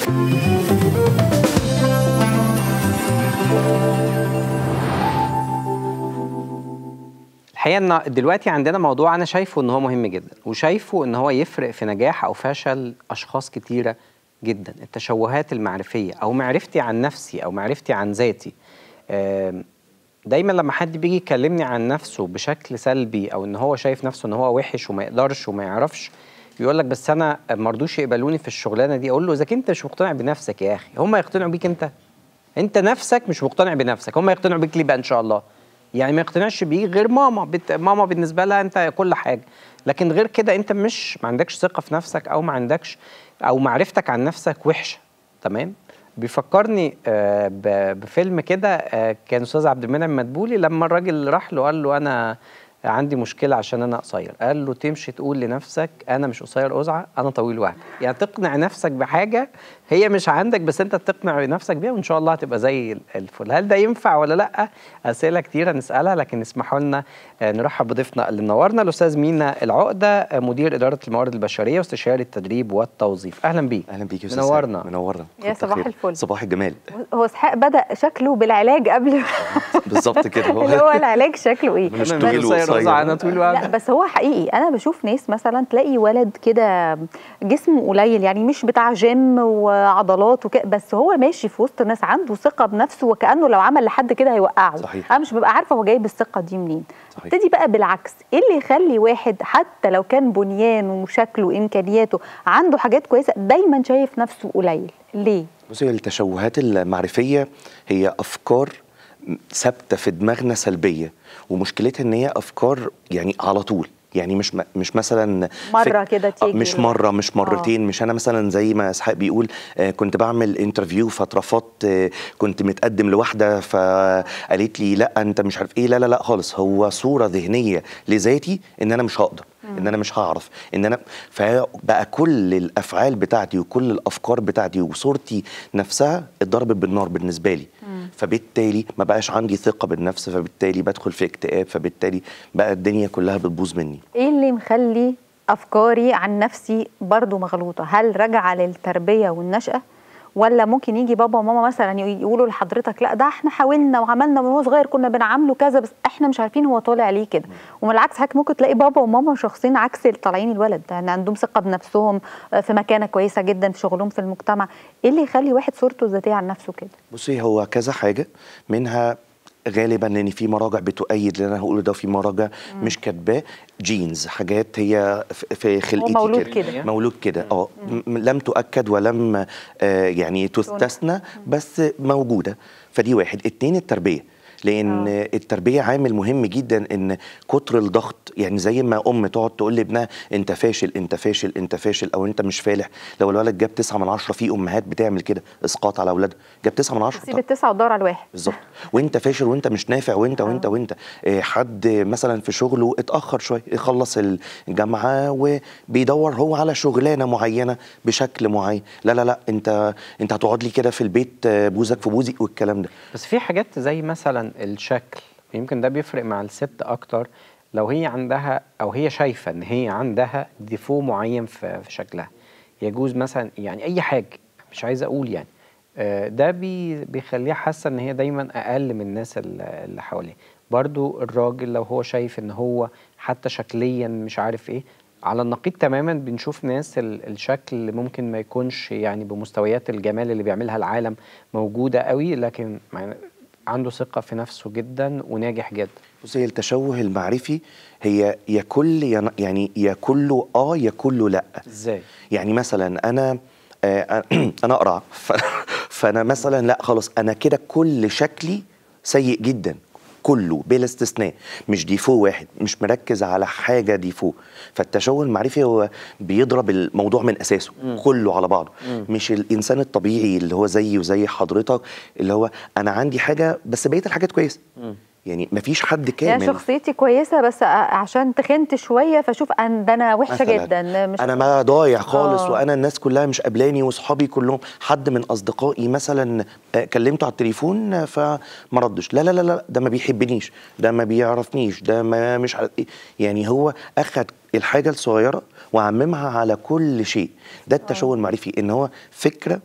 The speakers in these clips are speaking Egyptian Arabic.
الحقيقه ان دلوقتي عندنا موضوع انا شايفه ان هو مهم جدا وشايفه ان هو يفرق في نجاح او فشل اشخاص كتيره جدا التشوهات المعرفيه او معرفتي عن نفسي او معرفتي عن ذاتي آم، دايما لما حد بيجي يكلمني عن نفسه بشكل سلبي او ان هو شايف نفسه ان هو وحش وما يقدرش وما يعرفش يقول لك بس انا ما رضوش يقبلوني في الشغلانه دي اقول له اذا كنت مش مقتنع بنفسك يا اخي هم يقتنعوا بيك انت انت نفسك مش مقتنع بنفسك هم يقتنعوا بيك ليه بقى ان شاء الله يعني ما يقتنعش بيك غير ماما بت... ماما بالنسبه لها انت كل حاجه لكن غير كده انت مش ما عندكش ثقه في نفسك او ما عندكش او معرفتك عن نفسك وحشه تمام بيفكرني آه، ب- بفيلم كده آه، كان استاذ عبد المنعم مدبولي لما الراجل راح له قال له انا عندي مشكله عشان انا قصير قال له تمشي تقول لنفسك انا مش قصير ازعه انا طويل وهمي يعني تقنع نفسك بحاجه هي مش عندك بس انت تقنع نفسك بيها وان شاء الله هتبقى زي الفل هل ده ينفع ولا لا اسئله كتيره نسالها لكن اسمحوا لنا آه، نرحب بضيفنا اللي منورنا الاستاذ مينا العقده آه، مدير اداره الموارد البشريه واستشاري التدريب والتوظيف اهلا بيك اهلا بيك يا استاذ منورنا. سامي. منورنا يا كتر صباح خير. الفل. صباح الجمال هو اسحاق بدا شكله بالعلاج قبل بالظبط كده اللي هو العلاج شكله ايه مش أنا طويل قصير وقصير. أزعة، انا طويل لا وهمي بس هو حقيقي انا بشوف ناس مثلا تلاقي ولد كده جسمه قليل يعني مش بتاع جيم وعضلات وكده بس هو ماشي في وسط ناس عنده ثقه بنفسه وكانه لو عمل لحد كده هيوقعه صحيح. انا مش ببقى عارفه هو جايب الثقه دي منين صحيح. ابتدي بقى بالعكس ايه اللي يخلي واحد حتى لو كان بنيانه وشكله وامكانياته عنده حاجات كويسه دايما شايف نفسه قليل ليه بصي التشوهات المعرفيه هي افكار ثابته في دماغنا سلبيه ومشكلتها ان هي افكار يعني على طول يعني مش م- مش مثلا مرة في- كده آه، تيجي مش ال- مره مش مرتين مش انا مثلا زي ما اسحاق بيقول آه، كنت بعمل انترفيو فاترفضت آه، كنت متقدم لواحده فقالت لي لا انت مش عارف ايه لا لا لا خالص هو صوره ذهنيه لذاتي ان انا مش هقدر ان انا مش هعرف ان انا فبقى كل الافعال بتاعتي وكل الافكار بتاعتي وصورتي نفسها اتضربت بالنار بالنسبه لي فبالتالي ما بقاش عندي ثقه بالنفس فبالتالي بدخل في اكتئاب فبالتالي بقى الدنيا كلها بتبوظ مني ايه اللي مخلي افكاري عن نفسي برضو مغلوطه هل راجعه للتربيه والنشاه ولا ممكن يجي بابا وماما مثلا يقولوا لحضرتك لا ده احنا حاولنا وعملنا من هو صغير كنا بنعامله كذا بس احنا مش عارفين هو طالع ليه كده ومن العكس حضرتك ممكن تلاقي بابا وماما شخصين عكس اللي طالعين الولد يعني عندهم ثقه بنفسهم آه، في مكانه كويسه جدا في شغلهم في المجتمع ايه اللي يخلي واحد صورته الذاتيه عن نفسه كده بصي هو كذا حاجه منها غالبا لان في مراجع بتؤيد اللي انا هقوله ده في مراجع مش كاتباه جينز حاجات هي في- في خلقتي مولود كده كده. مولود كده اه م- لم تؤكد ولم آه يعني تستثنى بس موجوده فدي واحد اتنين التربيه لان آه. التربيه عامل مهم جدا ان كتر الضغط يعني زي ما ام تقعد تقول لابنها انت فاشل انت فاشل انت فاشل او انت مش فالح لو الولد جاب 9 من 10 في امهات بتعمل كده اسقاط على اولادها جاب 9 من 10 سيب التسعه وتدور على الواحد بالظبط وانت فاشل وانت مش نافع وانت وانت وانت إيه، حد مثلا في شغله اتاخر شويه يخلص الجامعه وبيدور هو على شغلانه معينه بشكل معين لا لا لا انت انت هتقعد لي كده في البيت آه، بوزك في بوزي والكلام ده بس في حاجات زي مثلا الشكل يمكن ده بيفرق مع الست اكتر لو هي عندها او هي شايفه ان هي عندها ديفو معين في في شكلها يجوز مثلا يعني اي حاجه مش عايز اقول يعني آه، ده بي بيخليها حاسه ان هي دايما اقل من الناس ال- اللي حواليها برضو الراجل لو هو شايف ان هو حتى شكليا مش عارف ايه على النقيض تماما بنشوف ناس ال- الشكل ممكن ما يكونش يعني بمستويات الجمال اللي بيعملها العالم موجوده قوي لكن مع- عنده ثقه في نفسه جدا وناجح جدا بص هي التشوه المعرفي هي يا كل يا ن- يعني يا كله اه يا كله لا ازاي يعني مثلا انا آه، انا اقرع ف- فانا مثلا لا خلاص انا كده كل شكلي سيء جدا كله بلا استثناء مش ديفو واحد مش مركز على حاجه ديفو فالتشوه المعرفي هو بيضرب الموضوع من اساسه كله على بعضه مش الانسان الطبيعي اللي هو زيي وزي حضرتك اللي هو انا عندي حاجه بس بقيه الحاجات كويسه يعني مفيش حد يعني كامل شخصيتي كويسه بس ع- عشان تخنت شويه فاشوف ان ده انا وحشه مثلاً. جدا مش انا ما ضايع خالص آه. وانا الناس كلها مش قابلاني واصحابي كلهم حد من اصدقائي مثلا آه، كلمته على التليفون آه، فما ردش لا لا لا لا ده ما بيحبنيش ده ما بيعرفنيش ده ما مش عارف ايه يعني هو اخد الحاجه الصغيره وعممها على كل شيء ده التشوه المعرفي ان هو فكره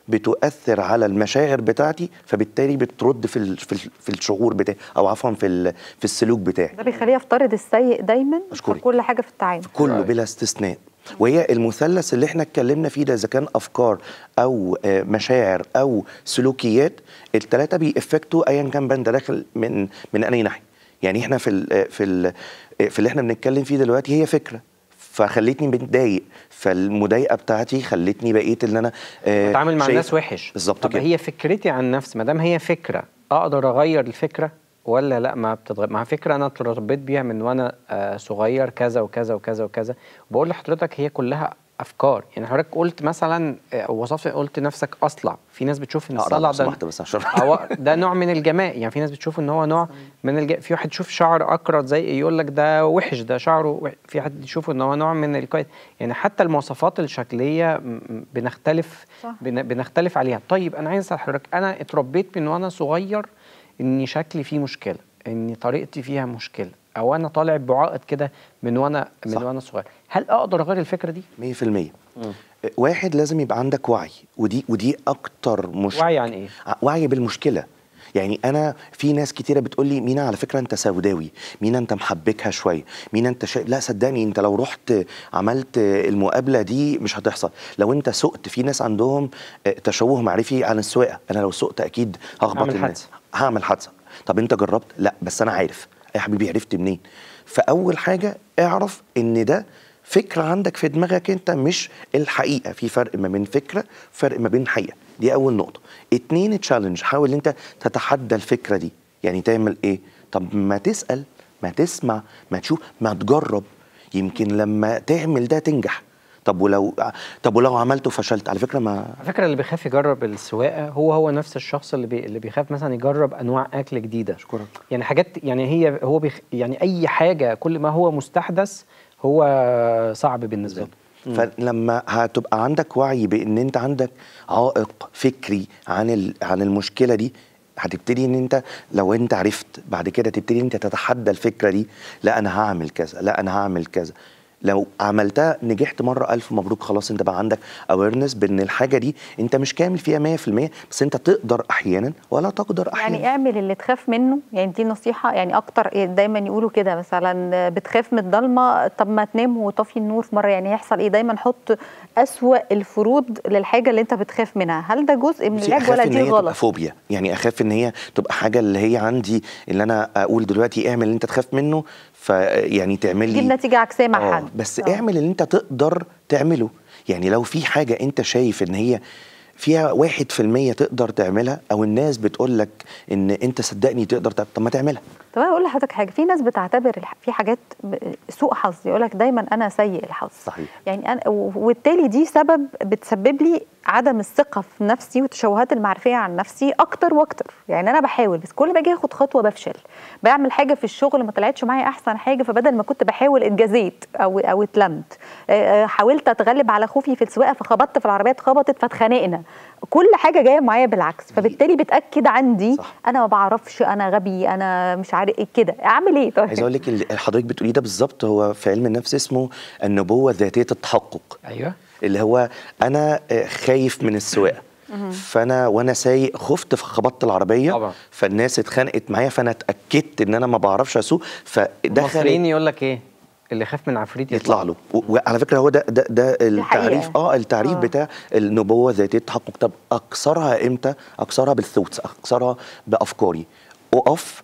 بتؤثر على المشاعر بتاعتي فبالتالي بترد في ال- في ال- في الشعور بتاعي او عفوا في ال- في السلوك بتاعي ده بيخليه يفترض السيء دايما في أشكرك. كل حاجه في التعامل كله بلا استثناء وهي المثلث اللي احنا اتكلمنا فيه ده اذا كان افكار او آه، مشاعر او سلوكيات الثلاثه بيأفكتوا ايا كان بقى انت داخل من من اي ناحيه يعني احنا في ال في ال في اللي احنا بنتكلم فيه دلوقتي هي فكره فخلتني متضايق فالمضايقه بتاعتي خلتني بقيت ان انا آه، بتعامل مع شايف- الناس وحش بالظبط طب كده هي فكرتي عن نفسي ما دام هي فكره اقدر اغير الفكره ولا لا ما بتتغير مع فكره انا اتربيت بيها من وانا آه صغير كذا وكذا وكذا وكذا بقول لحضرتك هي كلها افكار يعني حضرتك قلت مثلا آه، وصفت قلت نفسك اصلع في ناس بتشوف ان أقرأ الصلع لو ده سمحت بس عشان أو ده نوع من الجمال يعني في ناس بتشوف ان هو نوع من الج... في واحد يشوف شعر اكرت زي يقول لك ده وحش ده شعره وح... في حد يشوف ان هو نوع من الكويس يعني حتى المواصفات الشكليه م- م- بنختلف صح. بن... بنختلف عليها طيب انا عايز اسال حضرتك انا اتربيت من وانا صغير اني شكلي فيه مشكله اني طريقتي فيها مشكله او انا طالع بعائد كده من وانا من صح. وانا صغير هل اقدر اغير الفكره دي 100% واحد لازم يبقى عندك وعي ودي ودي اكتر مشكله وعي عن ايه ع- وعي بالمشكله يعني انا في ناس كتيره بتقول لي مينا على فكره انت سوداوي مينا انت محبكها شويه مينا انت شا... لا صدقني انت لو رحت عملت المقابله دي مش هتحصل لو انت سقت في ناس عندهم آه، تشوه معرفي عن السواقه انا لو سقت اكيد هخبط هعمل الناس حادثة. هعمل حادثه طب انت جربت لا بس انا عارف يا حبيبي عرفت منين فاول حاجه اعرف ان ده فكره عندك في دماغك انت مش الحقيقه في فرق ما بين فكره فرق ما بين حقيقه دي اول نقطه اتنين تشالنج حاول انت تتحدى الفكره دي يعني تعمل ايه طب ما تسال ما تسمع ما تشوف ما تجرب يمكن لما تعمل ده تنجح طب ولو طب ولو عملته فشلت على فكره ما على فكره اللي بيخاف يجرب السواقه هو هو نفس الشخص اللي بي اللي بيخاف مثلا يجرب انواع اكل جديده أشكرك. يعني حاجات يعني هي هو بيخ يعني اي حاجه كل ما هو مستحدث هو صعب بالنسبه له فلما هتبقى عندك وعي بان انت عندك عائق فكري عن ال- عن المشكله دي هتبتدي ان انت لو انت عرفت بعد كده تبتدي انت تتحدى الفكره دي لا انا هعمل كذا لا انا هعمل كذا لو عملتها نجحت مره الف مبروك خلاص انت بقى عندك اويرنس بان الحاجه دي انت مش كامل فيها 100% بس انت تقدر احيانا ولا تقدر احيانا يعني اعمل اللي تخاف منه يعني دي نصيحة يعني أكتر دايما يقولوا كده مثلا بتخاف من الضلمة طب ما تنام وطفي النور في مرة يعني هيحصل إيه دايما حط أسوأ الفروض للحاجة اللي أنت بتخاف منها هل ده جزء من بصي، العلاج اخاف ولا ان دي هي تبقى غلط؟ فوبيا يعني اخاف ان هي تبقى حاجه اللي هي عندي اللي انا اقول دلوقتي اعمل اللي انت تخاف منه فيعني تعمل لي تجيب نتيجة عكسية مع آه، حد بس آه. اعمل اللي انت تقدر تعمله يعني لو في حاجه انت شايف ان هي فيها واحد في المية تقدر تعملها او الناس بتقول لك ان انت صدقني تقدر تعمل طب ما تعملها طب انا اقول لحضرتك حاجه في ناس بتعتبر الح- في حاجات ب- سوء حظ يقول لك دايما انا سيء الحظ صحيح. يعني انا و- وبالتالي دي سبب بتسبب لي عدم الثقه في نفسي والتشوهات المعرفيه عن نفسي اكتر واكتر يعني انا بحاول بس كل ما اجي اخد خطوه بفشل بعمل حاجه في الشغل ما طلعتش معايا احسن حاجه فبدل ما كنت بحاول اتجازيت او او اتلمت آه، آه، حاولت اتغلب على خوفي في السواقه فخبطت في العربيه اتخبطت فاتخانقنا كل حاجه جايه معايا بالعكس فبالتالي بتاكد عندي صح. انا ما بعرفش انا غبي انا مش عارف ايه كده اعمل ايه طيب عايز اقول لك اللي حضرتك بتقوليه ده بالظبط هو في علم النفس اسمه النبوه ذاتيه التحقق ايوه اللي هو انا آه، خايف من السواقه فانا وانا سايق خفت فخبطت العربيه طبعا. فالناس اتخانقت معايا فانا اتاكدت ان انا ما بعرفش اسوق المصريين فدخل يقول لك ايه اللي خاف من عفريت يطلع له و- وعلى فكره هو ده ده ده التعريف الحقيقة. اه التعريف آه. آه. بتاع النبوه ذاتيه التحقق طب اكثرها امتى اكثرها بالثوتس اكثرها بافكاري اقف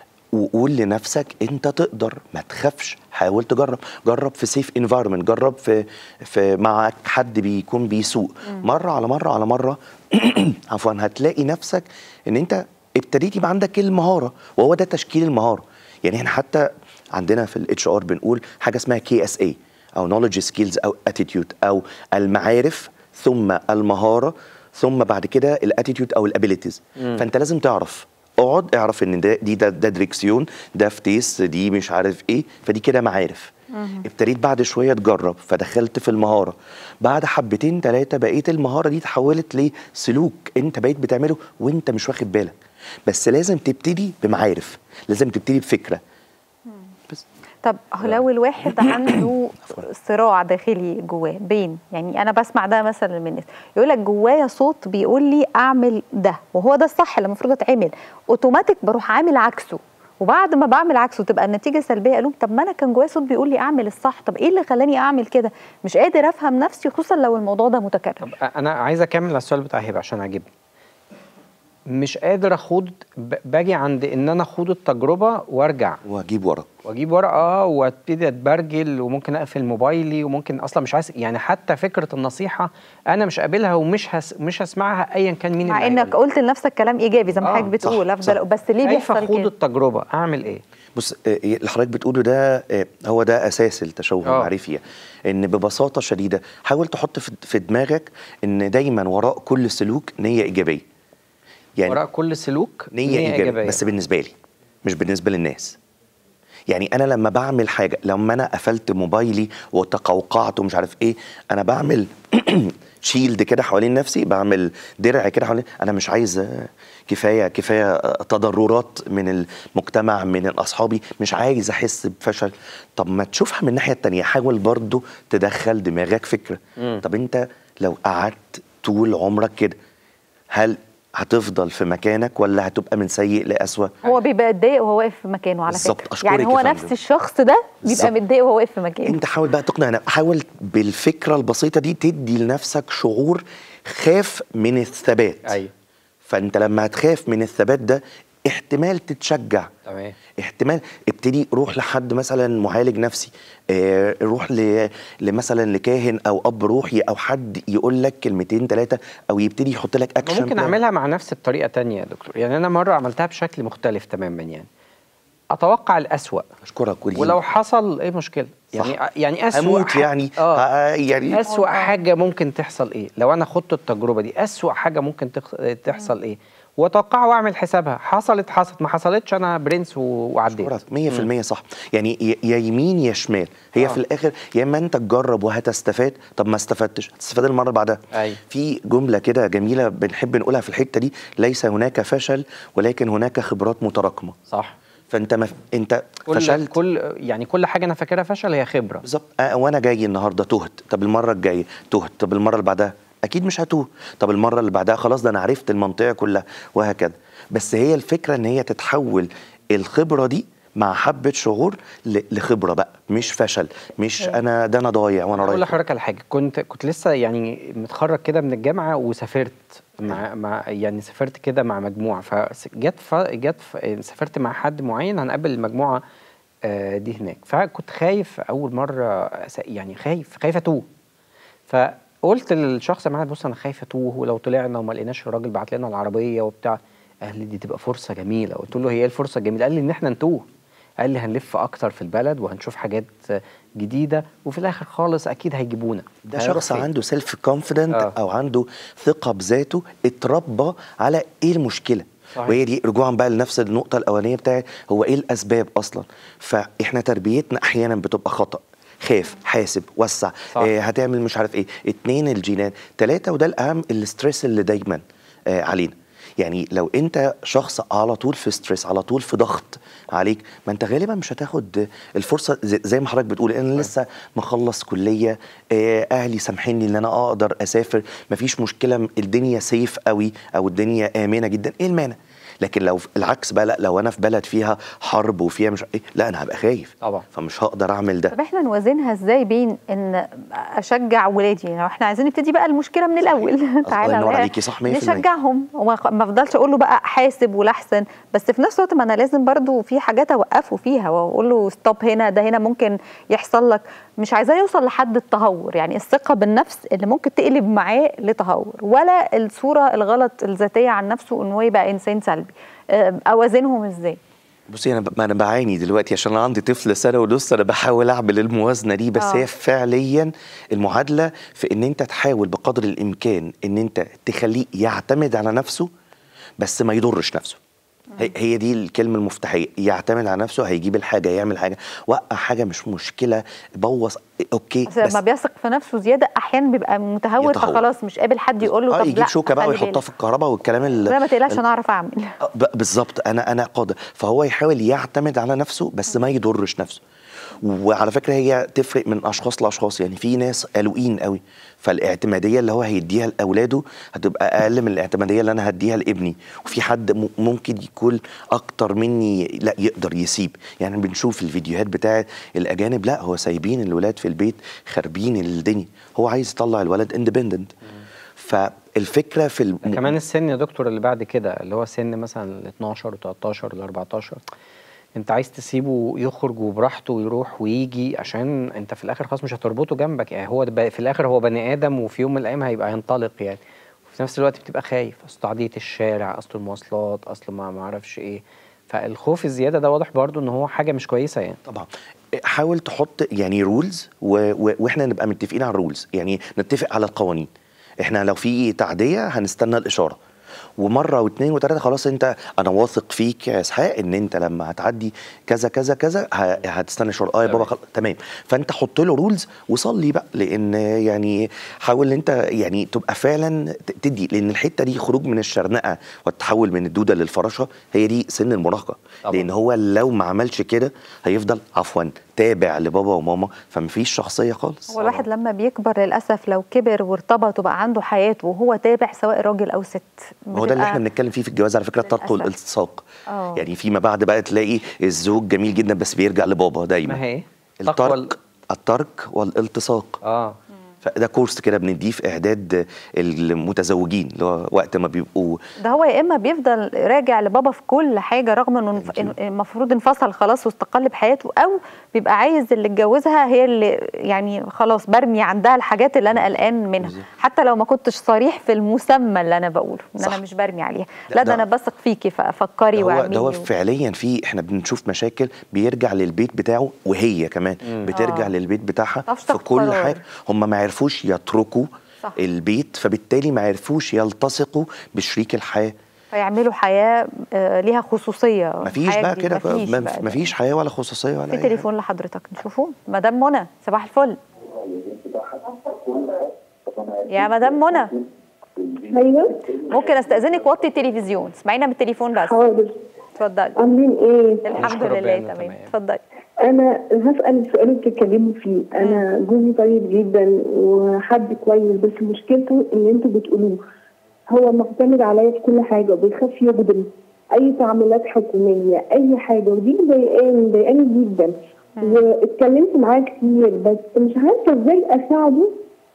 وقول لنفسك انت تقدر ما تخافش حاول تجرب جرب في سيف انفايرمنت جرب في في معك حد بيكون بيسوق مره على مره على مره عفوا هتلاقي نفسك ان انت ابتديت يبقى عندك المهاره وهو ده تشكيل المهاره يعني احنا حتى عندنا في الاتش ار بنقول حاجه اسمها كي اس اي او نولج سكيلز او اتيتيود او المعارف ثم المهاره ثم بعد كده الاتيتيود او الابيليتيز فانت لازم تعرف اقعد اعرف ان ده دي ده, ده دريكسيون ده فتيس دي مش عارف ايه فدي كده معارف ابتديت بعد شويه تجرب فدخلت في المهاره بعد حبتين ثلاثه بقيت المهاره دي اتحولت لسلوك انت بقيت بتعمله وانت مش واخد بالك بس لازم تبتدي بمعارف لازم تبتدي بفكره بس طب لو الواحد عنده صراع داخلي جواه بين يعني انا بسمع ده مثلا من الناس يقول لك جوايا صوت بيقول لي اعمل ده وهو ده الصح اللي المفروض اتعمل اوتوماتيك بروح عامل عكسه وبعد ما بعمل عكسه تبقى النتيجه سلبيه اقول لهم طب ما انا كان جوايا صوت بيقول لي اعمل الصح طب ايه اللي خلاني اعمل كده مش قادر افهم نفسي خصوصا لو الموضوع ده متكرر طب انا عايز اكمل على السؤال بتاع هبه عشان عاجبني مش قادر اخوض ب- باجي عند ان انا اخوض التجربه وارجع واجيب ورا واجيب ورقه وابتدي اتبرجل وممكن اقفل موبايلي وممكن اصلا مش عايز يعني حتى فكره النصيحه انا مش قابلها ومش هس مش هسمعها ايا كان مين مع اللي انك هيقولها. قلت لنفسك كلام ايجابي زي ما آه، حضرتك صح، بتقول افضل صح. بس ليه كيف بيحصل اخوض كده التجربه اعمل ايه بص آه، اللي حضرتك بتقوله ده آه، هو ده اساس التشوه آه. المعرفي ان ببساطه شديده حاول تحط في في دماغك ان دايما وراء كل سلوك نيه ايجابيه يعني وراء كل سلوك نية, إيجابية, إيجابية بس بالنسبة لي مش بالنسبة للناس يعني أنا لما بعمل حاجة لما أنا قفلت موبايلي وتقوقعت ومش عارف إيه أنا بعمل شيلد كده حوالين نفسي بعمل درع كده حوالين أنا مش عايز آه، كفاية كفاية آه، تضررات من المجتمع من أصحابي مش عايز أحس بفشل طب ما تشوفها من الناحية التانية حاول برضو تدخل دماغك فكرة مم. طب أنت لو قعدت طول عمرك كده هل هتفضل في مكانك ولا هتبقى من سيء لأسوأ هو بيبقى اتضايق وهو واقف في مكانه على بالظبط، فكره أشكرك يعني يا هو فندم. نفس الشخص ده بيبقى بالظبط. متضايق وهو واقف في مكانه انت حاول بقى تقنع ن- حاول بالفكره البسيطه دي تدي لنفسك شعور خاف من الثبات ايوه فانت لما هتخاف من الثبات ده احتمال تتشجع تمام احتمال ابتدي روح لحد مثلا معالج نفسي اه روح ل... لمثلا لكاهن او اب روحي او حد يقول لك كلمتين ثلاثه او يبتدي يحط لك اكشن ممكن اعملها مع نفسي بطريقه تانية يا دكتور يعني انا مره عملتها بشكل مختلف تماما يعني اتوقع الاسوأ اشكرك ودي ولو حصل ايه مشكله يعني صح. يعني اسوأ اموت ح- يعني اه آه يعني اسوأ آه. حاجه ممكن تحصل ايه لو انا خدت التجربه دي اسوأ حاجه ممكن تخ... تحصل ايه واتوقع واعمل حسابها حصلت حصلت ما حصلتش انا برنس و- وعديت اشكرك 100% صح يعني ي- يا يمين يا شمال هي آه. في الاخر يا اما انت تجرب وهتستفاد طب ما استفدتش هتستفاد المره اللي بعدها أيوة. في جمله كده جميله بنحب نقولها في الحته دي ليس هناك فشل ولكن هناك خبرات متراكمه صح فانت ما انت كل فشلت كل يعني كل حاجه انا فاكرها فشل هي خبره بالظبط آه وانا جاي النهارده تهت طب المره الجايه تهت طب المره اللي بعدها اكيد مش هتوه طب المره اللي بعدها خلاص ده انا عرفت المنطقه كلها وهكذا بس هي الفكره ان هي تتحول الخبره دي مع حبه شعور ل- لخبره بقى مش فشل مش انا ده انا ضايع وانا اقول رايح لحضرتك على حاجه كنت كنت لسه يعني متخرج كده من الجامعه وسافرت مع مع يعني سافرت كده مع مجموعه فجت ف... جت ف... سافرت مع حد معين هنقابل المجموعه آه، دي هناك فكنت خايف اول مره أس- يعني خايف خايف اتوه فقلت للشخص اللي معايا بص انا خايف اتوه ولو طلعنا وما لقيناش الراجل بعت لنا العربيه وبتاع قال لي دي تبقى فرصه جميله قلت له هي ايه الفرصه الجميله قال لي ان احنا نتوه قال لي هنلف اكتر في البلد وهنشوف حاجات جديده وفي الاخر خالص اكيد هيجيبونا ده هيروح شخص فين؟ عنده سيلف كونفيدنت آه. او عنده ثقه بذاته اتربى على ايه المشكله صحيح. وهي دي رجوعا بقى لنفس النقطه الاولانيه بتاعي هو ايه الاسباب اصلا فاحنا تربيتنا احيانا بتبقى خطا خاف حاسب وسع صح. آه هتعمل مش عارف ايه اتنين الجينات تلاتة وده الاهم الاسترس اللي دايما آه علينا يعني لو انت شخص على طول في ستريس على طول في ضغط عليك ما انت غالبا مش هتاخد الفرصه زي زي ما حضرتك بتقول انا لسه مخلص كليه آه، اهلي سامحيني ان انا اقدر اسافر مفيش مشكله الدنيا سيف قوي او الدنيا امنه جدا ايه المانع لكن لو العكس بقى لا لو انا في بلد فيها حرب وفيها مش ايه لا انا هبقى خايف طبعا. فمش هقدر اعمل ده طب احنا نوازنها ازاي بين ان اشجع ولادي يعني لو احنا عايزين نبتدي بقى المشكله من الاول الله تعالى ينور بقى عليكي، صح 100%. نشجعهم وما ما افضلش اقول له بقى حاسب ولاحسن بس في نفس الوقت ما انا لازم برضو في حاجات اوقفه فيها واقول له ستوب هنا ده هنا ممكن يحصل لك مش عايزاه يوصل لحد التهور يعني الثقه بالنفس اللي ممكن تقلب معاه لتهور ولا الصوره الغلط الذاتيه عن نفسه ان هو يبقى انسان سلبي أه، اوازنهم ازاي بصي انا ب... ما انا بعاني دلوقتي عشان انا عندي طفل سنه ونص انا بحاول اعمل الموازنه دي بس آه. هي فعليا المعادله في ان انت تحاول بقدر الامكان ان انت تخليه يعتمد على نفسه بس ما يضرش نفسه هي- هي دي الكلمه المفتاحيه يعتمد على نفسه هيجيب الحاجه يعمل حاجه وقع حاجه مش مشكله بوظ اوكي بس لما بيثق في نفسه زياده احيانا بيبقى متهور يتهور. فخلاص مش قابل حد يقول له اه طب يجيب لا شوكه بقى خلي ويحطها بالك. في الكهرباء والكلام ال- لا ما تقلقش انا اعرف اعمل آه، ب- بالظبط انا انا قادر فهو يحاول يعتمد على نفسه بس ما يضرش نفسه وعلى فكره هي تفرق من اشخاص لاشخاص يعني في ناس قلقين قوي فالاعتماديه اللي هو هيديها لاولاده هتبقى اقل من الاعتماديه اللي انا هديها لابني وفي حد م- ممكن يكون اكتر مني لا يقدر يسيب يعني بنشوف الفيديوهات بتاعه الاجانب لا هو سايبين الولاد في البيت خاربين الدنيا هو عايز يطلع الولد اندبندنت فالفكره في الم... كمان السن يا دكتور اللي بعد كده اللي هو سن مثلا ال 12 و 13 ل 14 انت عايز تسيبه يخرج وبراحته ويروح ويجي عشان انت في الاخر خلاص مش هتربطه جنبك يعني هو ده بقى- في الاخر هو بني ادم وفي يوم من الايام هيبقى ينطلق يعني وفي نفس الوقت بتبقى خايف اصل تعديه الشارع اصل المواصلات اصل ما ما اعرفش ايه فالخوف الزياده ده واضح برضو ان هو حاجه مش كويسه يعني طبعا حاول تحط يعني رولز و... و... واحنا نبقى متفقين على الرولز يعني نتفق على القوانين احنا لو في تعديه هنستنى الاشاره ومره واثنين وثلاثه خلاص انت انا واثق فيك يا اسحاق ان انت لما هتعدي كذا كذا كذا ه- هتستنى الشغل اه يا بابا خل... تمام فانت حط له رولز وصلي بقى لان يعني حاول ان انت يعني تبقى فعلا ت- تدي لان الحته دي خروج من الشرنقه والتحول من الدوده للفراشه هي دي سن المراهقه طبعا. لان هو لو ما عملش كده هيفضل عفوا تابع لبابا وماما فمفيش شخصيه خالص هو الواحد لما بيكبر للاسف لو كبر وارتبط وبقى عنده حياته وهو تابع سواء راجل او ست ما هو ده اللي بتبقى- احنا بنتكلم فيه في الجواز على فكره الترك للأسف. والالتصاق آه. يعني فيما بعد بقى تلاقي الزوج جميل جدا بس بيرجع لبابا دايما ما هي ايه؟ تقوى ال- الترك الترك والالتصاق اه فده كورس كده بنديه في اعداد المتزوجين اللي هو وقت ما بيبقوا ده هو يا اما بيفضل راجع لبابا في كل حاجه رغم انه انف- إن- المفروض انفصل خلاص واستقل بحياته او بيبقى عايز اللي اتجوزها هي اللي يعني خلاص برمي عندها الحاجات اللي انا قلقان منها بالظبط. حتى لو ما كنتش صريح في المسمى اللي انا بقوله ان صح. انا مش برمي عليها لا، لا ده- ده انا بثق فيكي ففكري ده هو, واعملي ده هو و- فعليا في احنا بنشوف مشاكل بيرجع للبيت بتاعه وهي كمان بترجع آه. للبيت بتاعها تعرفش في تاخد كل قرار. حاجه هم ما عرفوش يتركوا صح. البيت فبالتالي ما عرفوش يلتصقوا بشريك الحياه فيعملوا حياه آه، ليها خصوصيه مفيش حياة بقى جديدة. كده مفيش ما- بقى ده. مفيش حياه ولا خصوصيه ولا في أي حاجة. تليفون لحضرتك نشوفه مدام منى صباح الفل يا مدام منى ايوه ممكن استاذنك وطي التلفزيون اسمعينا من التليفون بس حاضر اتفضلي عاملين ايه الحمد نشكر لله ربنا، تمام تمام. اتفضلي انا هسال السؤال اللي بتتكلموا فيه انا جوزي طيب جدا وحد كويس بس مشكلته اللي انتوا بتقولوه هو معتمد عليا في كل حاجه وبيخاف يقدم اي تعاملات حكوميه اي حاجه ودي مضايقاني مضايقاني جدا واتكلمت معاه كتير بس مش عارفه ازاي اساعده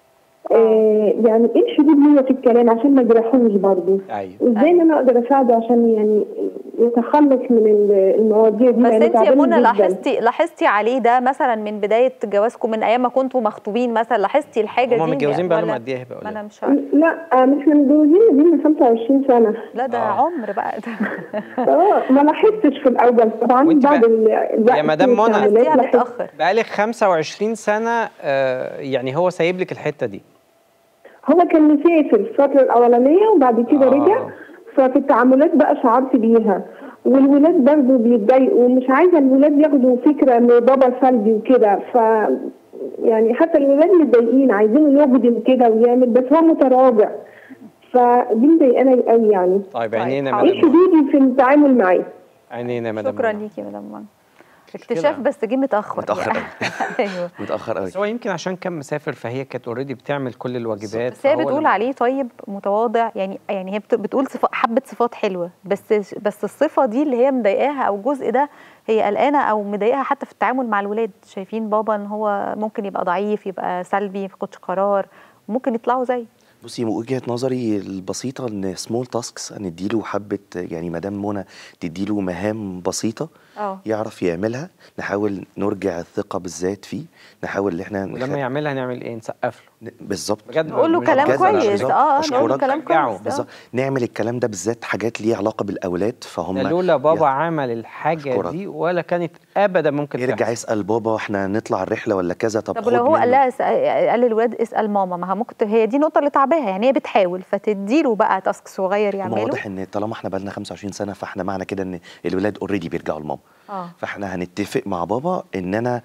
آه يعني ايه الحدود ليا في الكلام عشان ما اجرحوش برضه ايوه وازاي ان انا اقدر اساعده عشان يعني يتخلص من ال- المواضيع دي بس لأنه انت يا تعبان منى جداً. لاحظتي لاحظتي عليه ده مثلا من بدايه جوازكم من ايام ما كنتوا مخطوبين مثلا لاحظتي الحاجه هما دي متجوزين بقالهم ولا- قد ايه هبه ما انا قليل؟ مش عارفه لا مش احنا متجوزين دي من 25 سنه لا ده آه. عمر بقى ده اه ما لاحظتش في الاول طبعا وانت بعد بقى- ال- الوقت يا مدام منى. والتعاملات لاحظتيها لاحظت. متاخر بقالك 25 سنه آه يعني هو سايب لك الحته دي هو كان مسافر الفتره الاولانيه وبعد كده آه. رجع ففي التعاملات بقى شعرت بيها والولاد برضه بيتضايقوا ومش عايزه الولاد ياخدوا فكره ان بابا سلبي وكده ف يعني حتى الولاد متضايقين عايزينه يقدم كده ويعمل بس هو متراجع فدي مضايقاني قوي يعني طيب طيب، عينينا يا حاضر. ايه مدام منى. حدودي في التعامل معاه عينينا يا مدام شكرا منى. ليكي يا مدام منى كده. اكتشاف بس جه متاخر متأخر يعني. ايوه متاخر قوي بس هو يمكن عشان كان مسافر فهي كانت اوريدي بتعمل كل الواجبات بس هي فهو بتقول لما- عليه طيب متواضع يعني يعني هي بت- بتقول صفة حبة صفات حلوة بس بس الصفة دي اللي هي مضايقاها او الجزء ده هي قلقانة او مضايقاها حتى في التعامل مع الولاد شايفين بابا ان هو ممكن يبقى ضعيف يبقى سلبي ما ياخدش قرار ممكن يطلعوا زي بصي من وجهه نظري البسيطه ان سمول تاسكس نديله حبه يعني مدام منى تديله مهام بسيطه اه يعرف يعملها نحاول نرجع الثقه بالذات فيه نحاول ان احنا ولما نخ- يعملها نعمل ايه نسقف له بالظبط بجد نقول له مش كلام بجد بهزر. أنا كويس بالظبط. اه نقول له أشكرك. كلام رجعه. كويس آه. بالظبط نعمل الكلام ده بالذات حاجات ليها علاقه بالاولاد فهم ده لولا بابا يا- عمل الحاجه أشكرك. دي ولا كانت ابدا ممكن يرجع تحصل. يسال بابا احنا نطلع الرحله ولا كذا طب, طب خد لو هو قال منه. لها اسأل- قال للولاد اسال ماما ما هي ممكن ت- هي دي النقطه اللي تعباها يعني هي بتحاول فتديله بقى تاسك صغير هما يعمله واضح ان طالما احنا بقالنا 25 سنه فاحنا معنى كده ان الولاد اوريدي بيرجعوا لماما اه فاحنا هنتفق مع بابا ان انا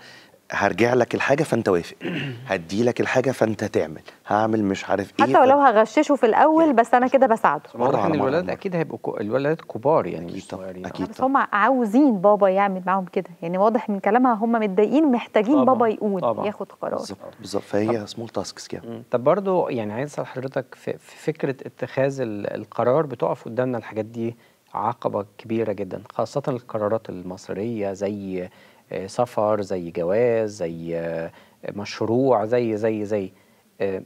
هرجع لك الحاجه فانت وافق هدي لك الحاجه فانت تعمل هعمل مش عارف ايه حتى ولو هغششه في الاول بس انا كده بساعده واضح على ان مرة الولاد مرة. اكيد هيبقوا كو... الولاد كبار يعني أكيد مش طبعاً، صغيرين أكيد. بس هم عاوزين بابا يعمل معاهم كده يعني واضح من كلامها هم متضايقين محتاجين طبعاً، بابا يقول طبعاً. ياخد قرار بالظبط بالظبط فهي سمول تاسكس كده مم. طب برضو يعني عايز اسال حضرتك في, في فكره اتخاذ ال- القرار بتقف قدامنا الحاجات دي عقبه كبيره جدا خاصه القرارات المصيريه زي آه، سفر زي جواز زي آه، مشروع زي زي زي آه،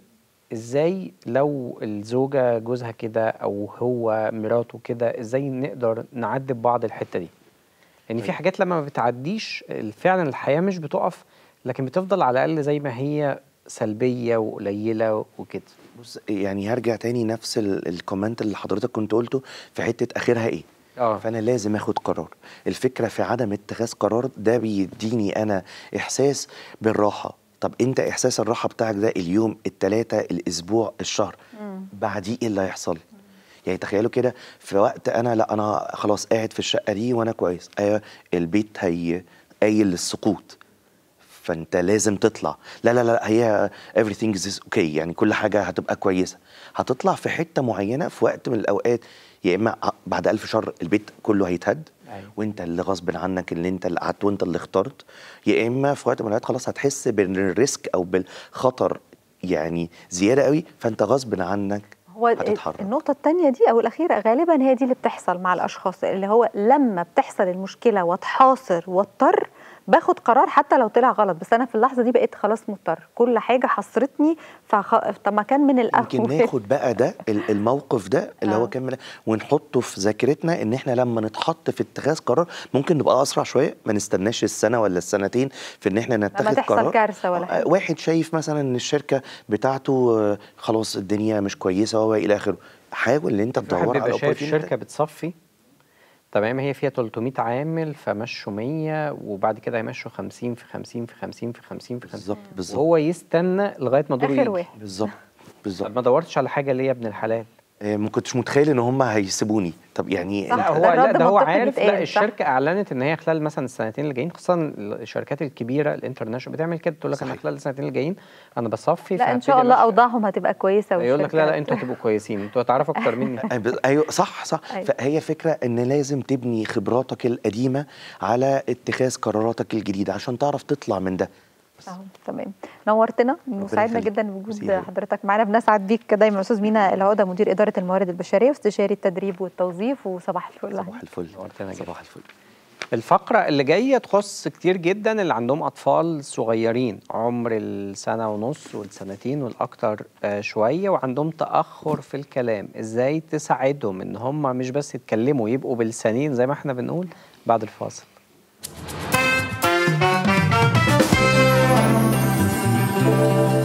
ازاي لو الزوجه جوزها كده او هو مراته كده ازاي نقدر نعدي ببعض الحته دي يعني في حاجات لما ما بتعديش فعلا الحياه مش بتقف لكن بتفضل على الاقل زي ما هي سلبيه وقليله وكده بص يعني هرجع تاني نفس ال- الكومنت اللي حضرتك كنت قلته في حته اخرها ايه اه فانا لازم اخد قرار الفكره في عدم اتخاذ قرار ده بيديني انا احساس بالراحه طب انت احساس الراحه بتاعك ده اليوم التلاتة الاسبوع الشهر بعديه ايه اللي هيحصل يعني تخيلوا كده في وقت انا لا انا خلاص قاعد في الشقه دي وانا كويس ايوه البيت هي قايل للسقوط فانت لازم تطلع لا لا لا هي everything is okay يعني كل حاجه هتبقى كويسه هتطلع في حته معينه في وقت من الاوقات يا اما ع- بعد ألف شر البيت كله هيتهد أيوة. وانت اللي غصب عنك اللي انت اللي قعدت وانت اللي اخترت يا اما في وقت من الاوقات خلاص هتحس بالريسك او بالخطر يعني زياده قوي فانت غصب عنك هو هتتحرك. النقطة التانية دي أو الأخيرة غالبا هي دي اللي بتحصل مع الأشخاص اللي هو لما بتحصل المشكلة واتحاصر واضطر باخد قرار حتى لو طلع غلط بس أنا في اللحظة دي بقيت خلاص مضطر كل حاجة حصرتني فخ... طب ما كان من الأول يمكن ناخد بقى ده ال- الموقف ده اللي آه. هو كان من- ونحطه في ذاكرتنا ان احنا لما نتحط في اتخاذ قرار ممكن نبقى اسرع شويه ما نستناش السنه ولا السنتين في ان احنا نتخذ تحصل قرار كارثة ولا آه، حاجة. واحد شايف مثلا ان الشركه بتاعته آه، خلاص الدنيا مش كويسه والى اخره حاول ان انت في واحد تدور على بيبقى شايف opportunity. شركه بتصفي تمام هي فيها 300 عامل فمشوا 100 وبعد كده هيمشوا 50 في 50 في 50 في 50 في 50 بالظبط بالظبط وهو يستنى لغايه ما دوره آخر يجي واحد بالظبط طب بالظبط ما دورتش على حاجه ليه يا ابن الحلال آه، ما كنتش متخيل ان هم هيسيبوني طب يعني صح. لا هو ده لا الرد ده هو منطقي عارف لا بيتقال، صح. الشركه اعلنت ان هي خلال مثلا السنتين اللي جايين خصوصا الشركات الكبيره الانترناشونال بتعمل كده تقول لك انا صحيح. خلال السنتين اللي جايين انا بصفي لا إن فهبتدي شاء الله أمشي. أوضاعهم هتبقى كويسة يقول لك لا لا والشركات- انتوا هتبقوا كويسين انتوا هتعرفوا اكتر مني أي- بس- ايوه صح صح أيوة. فهي فكره ان لازم تبني خبراتك القديمه على اتخاذ قراراتك الجديده عشان تعرف تطلع من ده أهو تمام نورتنا وسعدنا يخليك. جدا ميرسي بوجود جدا. حضرتك معانا بنسعد بيك دايما استاذ مينا العقده مدير اداره الموارد البشريه واستشاري التدريب والتوظيف وصباح الفل صباح الفل نورتنا جدا. صباح الفل الفقرة اللي جاية تخص كتير جدا اللي عندهم أطفال صغيرين عمر السنة ونص والسنتين والأكتر آه، شوية وعندهم تأخر في الكلام إزاي تساعدهم إن هم مش بس يتكلموا يبقوا بلسانين زي ما احنا بنقول بعد الفاصل Thank